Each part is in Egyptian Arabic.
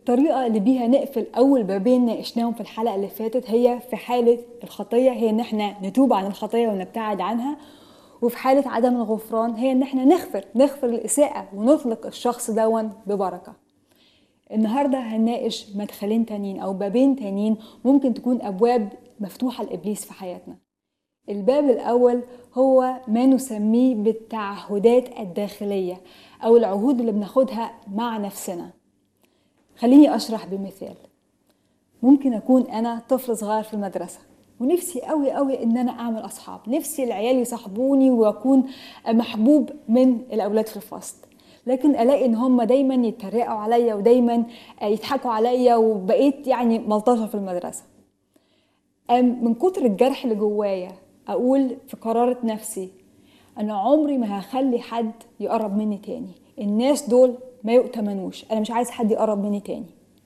الطريقة اللي بيها نقفل أول بابين ناقشناهم في الحلقة اللي فاتت هي في حالة الخطية هي إن إحنا نتوب عن الخطية ونبتعد عنها وفي حالة عدم الغفران هي إن إحنا نغفر نغفر الإساءة ونطلق الشخص دون ببركة النهاردة هنناقش مدخلين تانيين أو بابين تانيين ممكن تكون أبواب مفتوحة لإبليس في حياتنا الباب الأول هو ما نسميه بالتعهدات الداخلية أو العهود اللي بناخدها مع نفسنا خليني أشرح بمثال ممكن أكون أنا طفل صغير في المدرسة ونفسي قوي قوي ان انا اعمل اصحاب نفسي العيال يصاحبوني واكون محبوب من الاولاد في الفصل لكن الاقي ان هم دايما يتريقوا عليا ودايما يضحكوا عليا وبقيت يعني ملطشه في المدرسه من كتر الجرح اللي جوايا اقول في قرارة نفسي انا عمري ما هخلي حد يقرب مني تاني الناس دول ما يؤتمنوش انا مش عايز حد يقرب مني تاني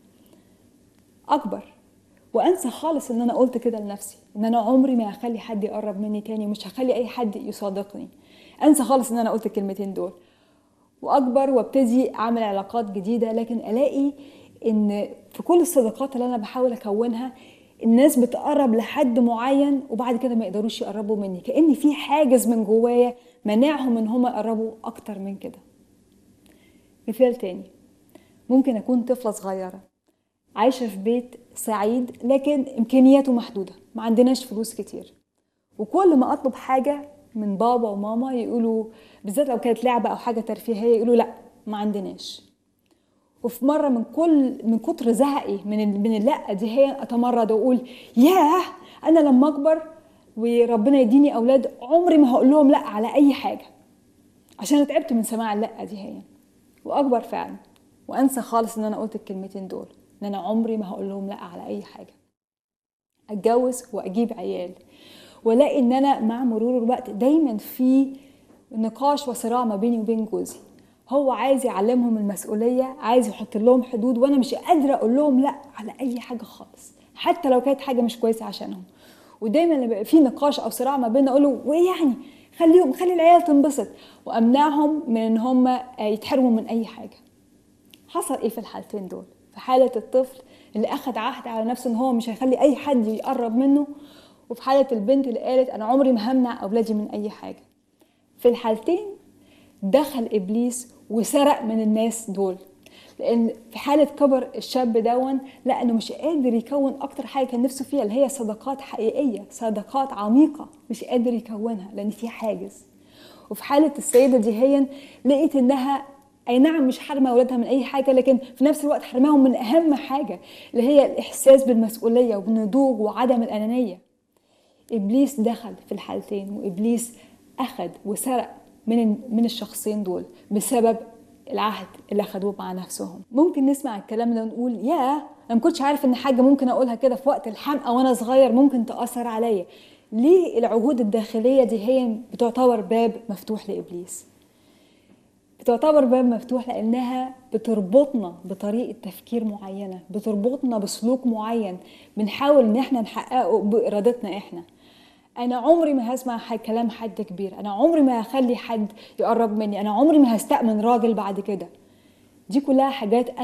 اكبر وانسى خالص ان انا قلت كده لنفسي ان انا عمري ما هخلي حد يقرب مني تاني ومش هخلي اي حد يصادقني انسى خالص ان انا قلت الكلمتين دول واكبر وابتدي اعمل علاقات جديده لكن الاقي ان في كل الصداقات اللي انا بحاول اكونها الناس بتقرب لحد معين وبعد كده ما يقدروش يقربوا مني كأن في حاجز من جوايا منعهم ان هم يقربوا اكتر من كده مثال تاني ممكن اكون طفله صغيره عايشه في بيت سعيد لكن امكانياته محدوده ما عندناش فلوس كتير وكل ما اطلب حاجه من بابا وماما يقولوا بالذات لو كانت لعبه او حاجه ترفيهيه يقولوا لا ما عندناش وفي مره من كل من كتر زهقي من من اللا دي هي اتمرد واقول ياه انا لما اكبر وربنا يديني اولاد عمري ما هقول لهم لا على اي حاجه عشان أنا تعبت من سماع اللا دي هي واكبر فعلا وانسى خالص ان انا قلت الكلمتين دول ان انا عمري ما هقول لهم لا على اي حاجه اتجوز واجيب عيال والاقي ان انا مع مرور الوقت دايما في نقاش وصراع ما بيني وبين جوزي هو عايز يعلمهم المسؤوليه عايز يحط لهم حدود وانا مش قادره اقول لهم لا على اي حاجه خالص حتى لو كانت حاجه مش كويسه عشانهم ودايما لما بيبقى في نقاش او صراع ما بيننا اقول له وايه يعني خليهم خلي العيال تنبسط وامنعهم من ان هم يتحرموا من اي حاجه حصل ايه في الحالتين دول في حاله الطفل اللي اخذ عهد على نفسه ان هو مش هيخلي اي حد يقرب منه وفي حاله البنت اللي قالت انا عمري ما همنع اولادي من اي حاجه في الحالتين دخل ابليس وسرق من الناس دول لان في حاله كبر الشاب دون لا انه مش قادر يكون اكتر حاجه كان نفسه فيها اللي هي صداقات حقيقيه صداقات عميقه مش قادر يكونها لان في حاجز وفي حاله السيده دي هي لقيت انها اي نعم مش حرمه اولادها من اي حاجه لكن في نفس الوقت حرماهم من اهم حاجه اللي هي الاحساس بالمسؤوليه وبالنضوج وعدم الانانيه ابليس دخل في الحالتين وابليس اخذ وسرق من من الشخصين دول بسبب العهد اللي اخدوه مع نفسهم ممكن نسمع الكلام ده ونقول يا انا ما كنتش عارف ان حاجه ممكن اقولها كده في وقت الحمقى وانا صغير ممكن تاثر عليا ليه العهود الداخليه دي هي بتعتبر باب مفتوح لابليس بتعتبر باب مفتوح لانها بتربطنا بطريقه تفكير معينه بتربطنا بسلوك معين بنحاول ان احنا نحققه بارادتنا احنا انا عمري ما هسمع كلام حد كبير انا عمري ما هخلي حد يقرب مني انا عمري ما هستأمن راجل بعد كده دي كلها حاجات